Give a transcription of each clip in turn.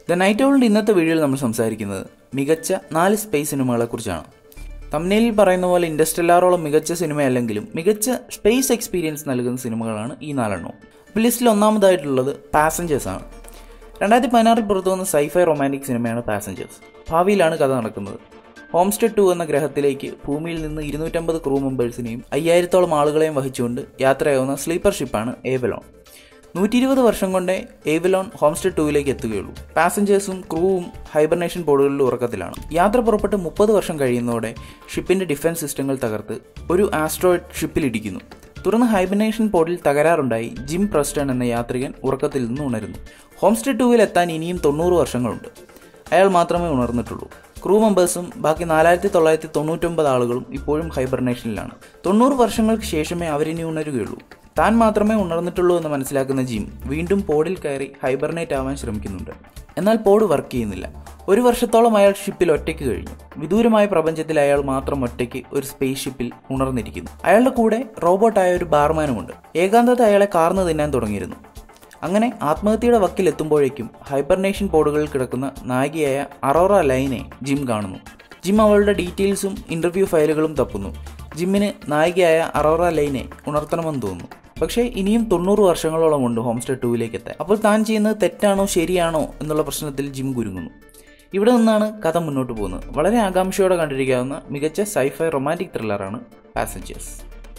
the night old ഇന്നത്തെ വീഡിയോയിൽ നമ്മൾ സംസാരിക്കുന്നത് മികച്ച നാല് സ്പേസ് സിനിമകളെക്കുറിച്ചാണ് തമ്നയിൽ പറയുന്ന പോലെ ഇൻഡസ്ട്രലാറോളം മികച്ച സിനിമയല്ലെങ്കിലും മികച്ച സ്പേസ് എക്സ്പീരിയൻസ് നൽകുന്ന സിനിമകളാണ് ഈ നാലെണ്ണവും അപ്പോൾ ലിസ്റ്റിൽ ഒന്നാമതായിട്ടുള്ളത് പാസഞ്ചേഴ്സ് ആണ് രണ്ടായിരത്തി പതിനാറിൽ പുറത്തു വന്ന സൈഫൈ റൊമാൻറ്റിക് സിനിമയാണ് പാസഞ്ചേഴ്സ് ഭാവിയിലാണ് കഥ നടക്കുന്നത് ഹോംസ്റ്റെ ടു എന്ന ഗ്രഹത്തിലേക്ക് ഭൂമിയിൽ നിന്ന് ഇരുന്നൂറ്റമ്പത് ക്രൂ മെമ്പേഴ്സിനെയും അയ്യായിരത്തോളം ആളുകളെയും വഹിച്ചുകൊണ്ട് യാത്രയാവുന്ന സ്ലീപ്പർ ഷിപ്പാണ് ഏവലോൺ നൂറ്റി ഇരുപത് വർഷം കൊണ്ടേ ഏവലോൺ ഹോംസ്റ്റെ ടൂവിലേക്ക് എത്തുകയുള്ളൂ പാസഞ്ചേഴ്സും ക്രൂവും ഹൈബർനേഷൻ ബോർഡുകളിലും ഉറക്കത്തിലാണ് യാത്ര പുറപ്പെട്ട് മുപ്പത് വർഷം കഴിയുന്നതോടെ ഷിപ്പിന്റെ ഡിഫൻസ് സിസ്റ്റങ്ങൾ തകർത്ത് ഒരു ആസ്ട്രോയിഡ് ഷിപ്പിലിടിക്കുന്നു തുടർന്ന് ഹൈബർനേഷൻ പോർട്ടിൽ തകരാറുണ്ടായി ജിം പ്രസ്റ്റൺ എന്ന യാത്രികൻ ഉറക്കത്തിൽ നിന്ന് ഉണരുന്നു ഹോംസ്റ്റെ ടൂവിൽ എത്താൻ ഇനിയും തൊണ്ണൂറ് വർഷങ്ങളുണ്ട് അയാൾ മാത്രമേ ഉണർന്നിട്ടുള്ളൂ ക്രൂ മെമ്പേഴ്സും ബാക്കി നാലായിരത്തി തൊള്ളായിരത്തി തൊണ്ണൂറ്റൊമ്പത് ആളുകളും ഇപ്പോഴും ഹൈബർനേഷനിലാണ് തൊണ്ണൂറ് വർഷങ്ങൾക്ക് ശേഷമേ അവരിനി ഉണരുകയുള്ളൂ താൻ മാത്രമേ ഉണർന്നിട്ടുള്ളൂ എന്ന് മനസ്സിലാക്കുന്ന ജിം വീണ്ടും പോഡിൽ കയറി ഹൈബർനേറ്റ് ആവാൻ ശ്രമിക്കുന്നുണ്ട് എന്നാൽ പോഡ് വർക്ക് ചെയ്യുന്നില്ല ഒരു വർഷത്തോളം അയാൾ ഷിപ്പിൽ ഒറ്റയ്ക്ക് കഴിഞ്ഞു വിദൂരമായ പ്രപഞ്ചത്തിൽ അയാൾ മാത്രം ഒറ്റയ്ക്ക് ഒരു സ്പേസ് ഷിപ്പിൽ ഉണർന്നിരിക്കുന്നു അയാളുടെ കൂടെ റോബോട്ടായ ഒരു ബാർമാനുമുണ്ട് ഏകാന്തത അയാളെ കാർന്നു തിന്നാൻ തുടങ്ങിയിരുന്നു അങ്ങനെ ആത്മഹത്യയുടെ വക്കിൽ എത്തുമ്പോഴേക്കും ഹൈബർനേഷൻ പോഡുകളിൽ കിടക്കുന്ന നായികയായ അറോറ ലൈനെ ജിം കാണുന്നു ജിം അവളുടെ ഡീറ്റെയിൽസും ഇന്റർവ്യൂ ഫയലുകളും തപ്പുന്നു ജിമ്മിന് നായികയായ അറോറ ലൈനെ ഉണർത്തണമെന്ന് തോന്നുന്നു പക്ഷേ ഇനിയും തൊണ്ണൂറ് വർഷങ്ങളോളം ഉണ്ട് ഹോംസ്റ്റേ ടൂവിലേക്ക് എത്താൻ അപ്പോൾ താൻ ചെയ്യുന്നത് തെറ്റാണോ ശരിയാണോ എന്നുള്ള പ്രശ്നത്തിൽ ജിം കുരുങ്ങുന്നു ഇവിടെ നിന്നാണ് കഥ മുന്നോട്ട് പോകുന്നത് വളരെ ആകാംക്ഷയോടെ കണ്ടിരിക്കാവുന്ന മികച്ച സൈഫൈ റൊമാൻറ്റിക് ത്രില്ലറാണ് പാസഞ്ചേഴ്സ്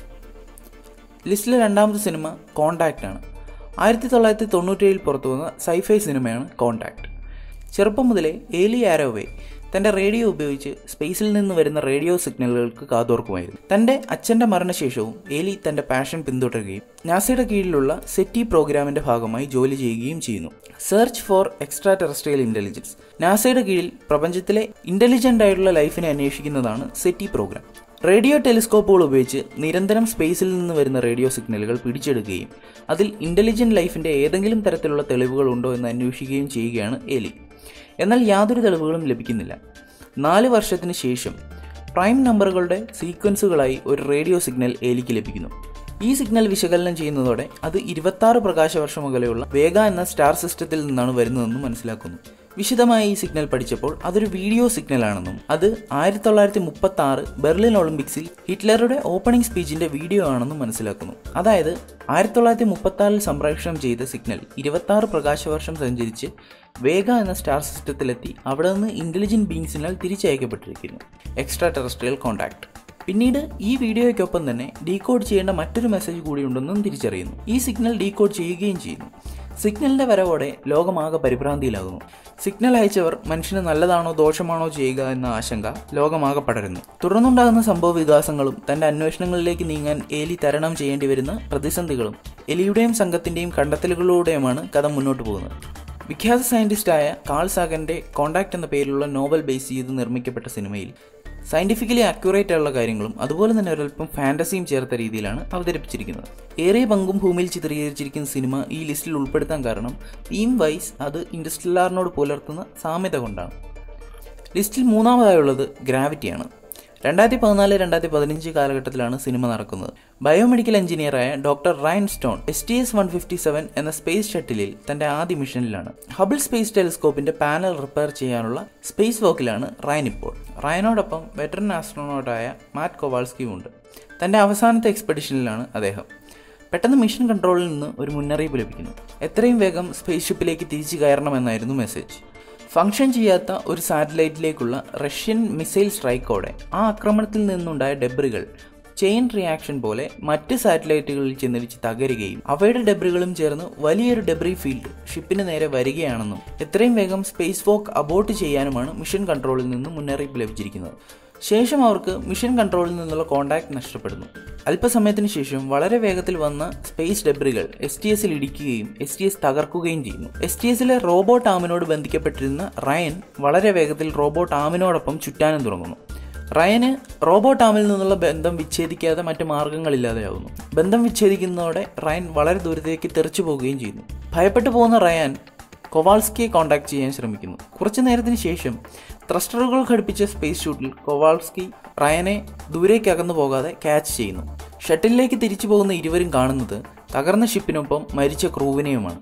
ലിസ്റ്റിലെ രണ്ടാമത്തെ സിനിമ കോണ്ടാക്റ്റ് ആണ് ആയിരത്തി തൊള്ളായിരത്തി തൊണ്ണൂറ്റേഴിൽ പുറത്തു വന്ന സൈഫൈ സിനിമയാണ് കോണ്ടാക്ട് ചെറുപ്പം മുതലേ ഏലി ആരോവേ തൻ്റെ റേഡിയോ ഉപയോഗിച്ച് സ്പേസിൽ നിന്ന് വരുന്ന റേഡിയോ സിഗ്നലുകൾക്ക് കാതോർക്കുമായിരുന്നു തൻ്റെ അച്ഛൻ്റെ മരണശേഷവും ഏലി തൻ്റെ പാഷൻ പിന്തുടരുകയും നാസയുടെ കീഴിലുള്ള സെറ്റി പ്രോഗ്രാമിൻ്റെ ഭാഗമായി ജോലി ചെയ്യുകയും ചെയ്യുന്നു search for extraterrestrial intelligence നാസയുടെ കീഴിൽ പ്രപഞ്ചത്തിലെ ഇൻ്റലിജൻ്റ് ആയിട്ടുള്ള ലൈഫിനെ അന്വേഷിക്കുന്നതാണ് സെറ്റി പ്രോഗ്രാം റേഡിയോ ടെലിസ്കോപ്പുകൾ ഉപയോഗിച്ച് നിരന്തരം സ്പേസിൽ നിന്ന് വരുന്ന റേഡിയോ സിഗ്നലുകൾ പിടിച്ചെടുക്കുകയും അതിൽ ഇൻ്റലിജൻറ്റ് ലൈഫിൻ്റെ ഏതെങ്കിലും തരത്തിലുള്ള തെളിവുകൾ ഉണ്ടോ എന്ന് അന്വേഷിക്കുകയും ചെയ്യുകയാണ് എലി എന്നാൽ യാതൊരു തെളിവുകളും ലഭിക്കുന്നില്ല നാല് വർഷത്തിന് ശേഷം പ്രൈം നമ്പറുകളുടെ സീക്വൻസുകളായി ഒരു റേഡിയോ സിഗ്നൽ ഏലിക്ക് ലഭിക്കുന്നു ഈ സിഗ്നൽ വിശകലനം ചെയ്യുന്നതോടെ അത് ഇരുപത്താറ് പ്രകാശവർഷം അകലെയുള്ള വേഗ എന്ന സ്റ്റാർ സിസ്റ്റത്തിൽ നിന്നാണ് വരുന്നതെന്ന് മനസ്സിലാക്കുന്നു വിശദമായി ഈ സിഗ്നൽ പഠിച്ചപ്പോൾ അതൊരു വീഡിയോ സിഗ്നലാണെന്നും അത് ആയിരത്തി തൊള്ളായിരത്തി മുപ്പത്തി ആറ് ബെർലിൻ ഒളിമ്പിക്സിൽ ഹിറ്റ്ലറുടെ ഓപ്പണിംഗ് സ്പീച്ചിന്റെ വീഡിയോ ആണെന്നും മനസ്സിലാക്കുന്നു അതായത് ആയിരത്തി തൊള്ളായിരത്തി മുപ്പത്തി ആറിൽ സംപ്രേഷണം ചെയ്ത സിഗ്നൽ ഇരുപത്തി ആറ് പ്രകാശവർഷം സഞ്ചരിച്ച് വേഗ എന്ന സ്റ്റാർ സിസ്റ്റത്തിലെത്തി അവിടെ നിന്ന് ഇന്റലിജന്റ് ബീങ്സിനാൽ തിരിച്ചയക്കപ്പെട്ടിരിക്കുന്നു എക്സ്ട്രാ ടെറസ്ട്രിയൽ കോൺടാക്ട് പിന്നീട് ഈ വീഡിയോയ്ക്കൊപ്പം തന്നെ ഡീകോഡ് ചെയ്യേണ്ട മറ്റൊരു മെസ്സേജ് കൂടി ഉണ്ടെന്നും തിരിച്ചറിയുന്നു ഈ സിഗ്നൽ ഡീകോഡ് ചെയ്യുകയും ചെയ്യുന്നു സിഗ്നലിന്റെ വരവോടെ ലോകമാകെ പരിഭ്രാന്തിയിലാകുന്നു സിഗ്നൽ അയച്ചവർ മനുഷ്യന് നല്ലതാണോ ദോഷമാണോ ചെയ്യുക എന്ന ആശങ്ക ലോകമാകെ പടരുന്നു തുടർന്നുണ്ടാകുന്ന സംഭവ വികാസങ്ങളും തന്റെ അന്വേഷണങ്ങളിലേക്ക് നീങ്ങാൻ എലി തരണം ചെയ്യേണ്ടി വരുന്ന പ്രതിസന്ധികളും എലിയുടെയും സംഘത്തിന്റെയും കണ്ടെത്തലുകളിലൂടെയുമാണ് കഥ മുന്നോട്ട് പോകുന്നത് വിഖ്യാത സയന്റിസ്റ്റായ കാൾ സാഗന്റെ കോണ്ടാക്ട് എന്ന പേരിലുള്ള നോവൽ ബേസ് ചെയ്ത് നിർമ്മിക്കപ്പെട്ട സിനിമയിൽ സയന്റിഫിക്കലി അക്യുറേറ്റ് ആയുള്ള കാര്യങ്ങളും അതുപോലെ തന്നെ ഒരൽപ്പം ഫാന്റസിയും ചേർത്ത രീതിയിലാണ് അവതരിപ്പിച്ചിരിക്കുന്നത് ഏറിയ പങ്കും ഭൂമിയിൽ ചിത്രീകരിച്ചിരിക്കുന്ന സിനിമ ഈ ലിസ്റ്റിൽ ഉൾപ്പെടുത്താൻ കാരണം തീം വൈസ് അത് ഇൻഡസ്ട്രിയലാറിനോട് പുലർത്തുന്ന സാമ്യത കൊണ്ടാണ് ലിസ്റ്റിൽ മൂന്നാമതായുള്ളത് ഗ്രാവിറ്റിയാണ് രണ്ടായിരത്തി പതിനാല് രണ്ടായിരത്തി പതിനഞ്ച് കാലഘട്ടത്തിലാണ് സിനിമ നടക്കുന്നത് ബയോമെഡിക്കൽ എഞ്ചിനീയറായ doctor Ryan Stone S T S one fifty seven എന്ന സ്പേസ് ഷട്ടിലിൽ തന്റെ ആദ്യ മിഷനിലാണ് ഹബിൾ സ്പേസ് ടെലിസ്കോപ്പിന്റെ പാനൽ റിപ്പയർ ചെയ്യാനുള്ള സ്പേസ് വർക്കിലാണ് റയൻ ഇപ്പോൾ റയനോടൊപ്പം വെറ്ററൻ ആസ്ട്രോണോട്ടായ മാറ്റ് കൊവാൾസ്കിയും ഉണ്ട് തന്റെ അവസാനത്തെ എക്സ്പെഡിഷനിലാണ് അദ്ദേഹം പെട്ടെന്ന് മിഷൻ കൺട്രോളിൽ നിന്ന് ഒരു മുന്നറിയിപ്പ് ലഭിക്കുന്നു എത്രയും വേഗം സ്പേസ് ഷിപ്പിലേക്ക് തിരിച്ചു കയറണമെന്നായിരുന്നു മെസ്സേജ് ഫംഗ്ഷൻ ചെയ്യാത്ത ഒരു സാറ്റലൈറ്റിലേക്കുള്ള റഷ്യൻ മിസൈൽ സ്ട്രൈക്കോടെ ആ ആക്രമണത്തിൽ നിന്നുണ്ടായ ഡെബ്രികൾ ചെയിൻ റിയാക്ഷൻ പോലെ മറ്റ് സാറ്റലൈറ്റുകളിൽ ചെന്നിടിച്ച് തകരുകയും അവയുടെ ഡെബ്രികളും ചേർന്ന് വലിയൊരു ഡെബ്രി ഫീൽഡ് ഷിപ്പിന് നേരെ വരികയാണെന്നും എത്രയും വേഗം സ്പേസ് വോക്ക് അബോട്ട് ചെയ്യാനുമാണ് മിഷൻ കൺട്രോളിൽ നിന്ന് മുന്നറിയിപ്പ് ലഭിച്ചിരിക്കുന്നത് ശേഷം അവർക്ക് മിഷൻ കൺട്രോളിൽ നിന്നുള്ള കോണ്ടാക്ട് നഷ്ടപ്പെടുന്നു അല്പസമയത്തിന് ശേഷം വളരെ വേഗത്തിൽ വന്ന സ്പേസ് ഡെബ്രികൾ എസ് ടി എസിൽ ഇടിക്കുകയും എസ് ടി എസ് തകർക്കുകയും ചെയ്യുന്നു എസ് ടി എസിലെ റോബോട്ട് ആമിനോട് ബന്ധിക്കപ്പെട്ടിരുന്ന റയൻ വളരെ വേഗത്തിൽ റോബോട്ട് ആമിനോടൊപ്പം ചുറ്റാനും തുടങ്ങുന്നു റയന് റോബോട്ട് ആമിൽ നിന്നുള്ള ബന്ധം വിച്ഛേദിക്കാതെ മറ്റു മാർഗങ്ങളില്ലാതെയാവുന്നു ബന്ധം വിച്ഛേദിക്കുന്നതോടെ റയൻ വളരെ ദൂരത്തേക്ക് തെറിച്ചു പോവുകയും ചെയ്യുന്നു ഭയപ്പെട്ടു പോകുന്ന റയാൻ കൊവാൾസ്കിയെ കോൺടാക്ട് ചെയ്യാൻ ശ്രമിക്കുന്നു കുറച്ചു നേരത്തിന് ശേഷം ത്രസ്റ്ററുകൾ ഘടിപ്പിച്ച സ്പേസ് ഷൂട്ടിൽ കൊവാൾസ്കി റയനെ ദൂരേക്ക് അകന്നു പോകാതെ ക്യാച്ച് ചെയ്യുന്നു ഷട്ടിലേക്ക് തിരിച്ചു പോകുന്ന ഇരുവരും കാണുന്നത് തകർന്ന ഷിപ്പിനൊപ്പം മരിച്ച ക്രൂവിനെയുമാണ്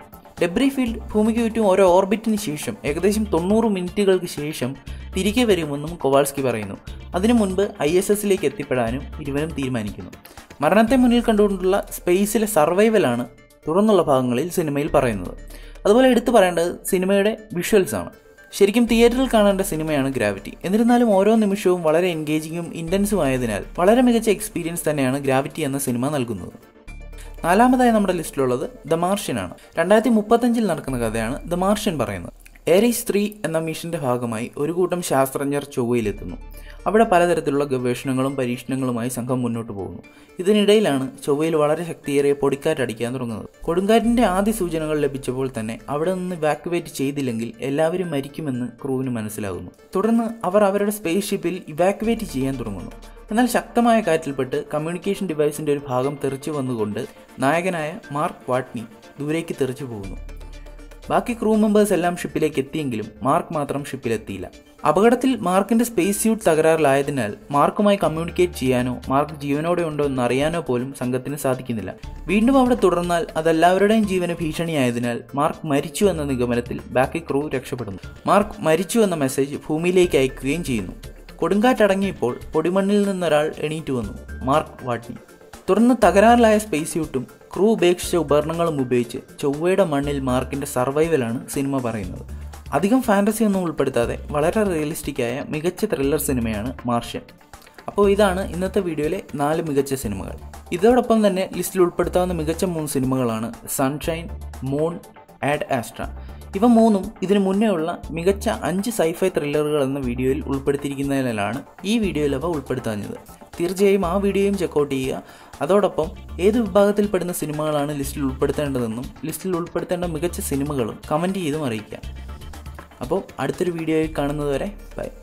ഡെബ്രി ഫീൽഡ് ഭൂമിക്ക് ചുറ്റും ഓരോ ഓർബിറ്റിന് ശേഷം ഏകദേശം തൊണ്ണൂറ് മിനിറ്റുകൾക്ക് ശേഷം തിരികെ വരുമെന്നും കൊവാൾസ്കി പറയുന്നു അതിനു മുൻപ് ഐ എസ് എസിലേക്ക് എത്തിപ്പെടാനും ഇരുവരും തീരുമാനിക്കുന്നു മരണത്തെ മുന്നിൽ കണ്ടുകൊണ്ടുള്ള സ്പേസിലെ സർവൈവലാണ് തുടർന്നുള്ള ഭാഗങ്ങളിൽ സിനിമയിൽ പറയുന്നത് അതുപോലെ എടുത്തു പറയേണ്ടത് സിനിമയുടെ വിഷ്വൽസ് ആണ് ശരിക്കും തിയേറ്ററിൽ കാണേണ്ട സിനിമയാണ് ഗ്രാവിറ്റി എന്നിരുന്നാലും ഓരോ നിമിഷവും വളരെ എൻഗേജിങ്ങും ഇൻറ്റൻസും ആയതിനാൽ വളരെ മികച്ച എക്സ്പീരിയൻസ് തന്നെയാണ് ഗ്രാവിറ്റി എന്ന സിനിമ നൽകുന്നത് നാലാമതായി നമ്മുടെ ലിസ്റ്റിലുള്ളത് ദ മാർഷ്യൻ ആണ് രണ്ടായിരത്തി മുപ്പത്തഞ്ചിൽ നടക്കുന്ന കഥയാണ് ദ മാർഷ്യൻ പറയുന്നത് ഏരീസ് ത്രീ എന്ന മിഷന്റെ ഭാഗമായി ഒരു കൂട്ടം ശാസ്ത്രജ്ഞർ ചൊവ്വയിലെത്തുന്നു അവിടെ പലതരത്തിലുള്ള ഗവേഷണങ്ങളും പരീക്ഷണങ്ങളുമായി സംഘം മുന്നോട്ട് പോകുന്നു ഇതിനിടയിലാണ് ചൊവ്വയിൽ വളരെ ശക്തിയേറിയ പൊടിക്കാറ്റടിക്കാൻ തുടങ്ങുന്നത് കൊടുങ്കാറ്റിന്റെ ആദ്യ സൂചനകൾ ലഭിച്ചപ്പോൾ തന്നെ അവിടെ നിന്ന് ഇവാക്യുവേറ്റ് ചെയ്തില്ലെങ്കിൽ എല്ലാവരും മരിക്കുമെന്ന് ക്രൂവിന് മനസ്സിലാകുന്നു തുടർന്ന് അവർ അവരുടെ സ്പേസ് ഷിപ്പിൽ ഇവാക്യുവേറ്റ് ചെയ്യാൻ തുടങ്ങുന്നു എന്നാൽ ശക്തമായ കാറ്റിൽപ്പെട്ട് കമ്മ്യൂണിക്കേഷൻ ഡിവൈസിന്റെ ഒരു ഭാഗം തെറിച്ചു വന്നുകൊണ്ട് നായകനായ മാർക്ക് വാട്ട്നി ദൂരേക്ക് തെറിച്ചു പോകുന്നു ബാക്കി ക്രൂ മെമ്പേഴ്സ് എല്ലാം ഷിപ്പിലേക്ക് എത്തിയെങ്കിലും മാർക്ക് മാത്രം ഷിപ്പിലെത്തിയില്ല അപകടത്തിൽ മാർക്കിന്റെ സ്പേസ് സ്യൂട്ട് തകരാറിലായതിനാൽ മാർക്കുമായി കമ്മ്യൂണിക്കേറ്റ് ചെയ്യാനോ മാർക്ക് ജീവനോടെ ഉണ്ടോ എന്ന് അറിയാനോ പോലും സംഘത്തിന് സാധിക്കുന്നില്ല വീണ്ടും അവിടെ തുടർന്നാൽ അതെല്ലാവരുടെയും ജീവന് ഭീഷണിയായതിനാൽ മാർക്ക് മരിച്ചു എന്ന നിഗമനത്തിൽ ബാക്കി ക്രൂ രക്ഷപ്പെടുന്നു മാർക്ക് മരിച്ചു എന്ന മെസ്സേജ് ഭൂമിയിലേക്ക് അയക്കുകയും ചെയ്യുന്നു കൊടുങ്കാറ്റടങ്ങിയപ്പോൾ പൊടിമണ്ണിൽ നിന്നൊരാൾ എണീറ്റു വന്നു മാർക്ക് വാട്ട്നി തുടർന്ന് തകരാറിലായ സ്പേസ് സ്യൂട്ടും ക്രൂ ഉപേക്ഷിച്ച ഉപകരണങ്ങളും ഉപയോഗിച്ച് ചൊവ്വയുടെ മണ്ണിൽ മാർക്കിന്റെ സർവൈവലാണ് സിനിമ പറയുന്നത് അധികം ഫാൻറ്റസി ഒന്നും ഉൾപ്പെടുത്താതെ വളരെ റിയലിസ്റ്റിക് ആയ മികച്ച ത്രില്ലർ സിനിമയാണ് മാർഷ്യൻ അപ്പോൾ ഇതാണ് ഇന്നത്തെ വീഡിയോയിലെ നാല് മികച്ച സിനിമകൾ ഇതോടൊപ്പം തന്നെ ലിസ്റ്റിൽ ഉൾപ്പെടുത്താവുന്ന മികച്ച മൂന്ന് സിനിമകളാണ് സൺഷൈൻ മൂൺ ആഡ് ആസ്ട്ര ഇവ മൂന്നും ഇതിനു മുന്നേ ഉള്ള മികച്ച അഞ്ച് സൈഫൈ ത്രില്ലറുകൾ എന്ന വീഡിയോയിൽ ഉൾപ്പെടുത്തിയിരിക്കുന്നതിനാലാണ് ഈ വീഡിയോയിൽ അവ ഉൾപ്പെടുത്താഞ്ഞത് തീർച്ചയായും ആ വീഡിയോയും ചെക്കൗട്ട് ചെയ്യുക അതോടൊപ്പം ഏത് വിഭാഗത്തിൽപ്പെടുന്ന സിനിമകളാണ് ലിസ്റ്റിൽ ഉൾപ്പെടുത്തേണ്ടതെന്നും ലിസ്റ്റിൽ ഉൾപ്പെടുത്തേണ്ട മികച്ച സിനിമകളും കമൻറ്റ് ചെയ്തും അറിയിക്കാം അപ്പോൾ അടുത്തൊരു വീഡിയോയിൽ കാണുന്നത് വരെ ബൈ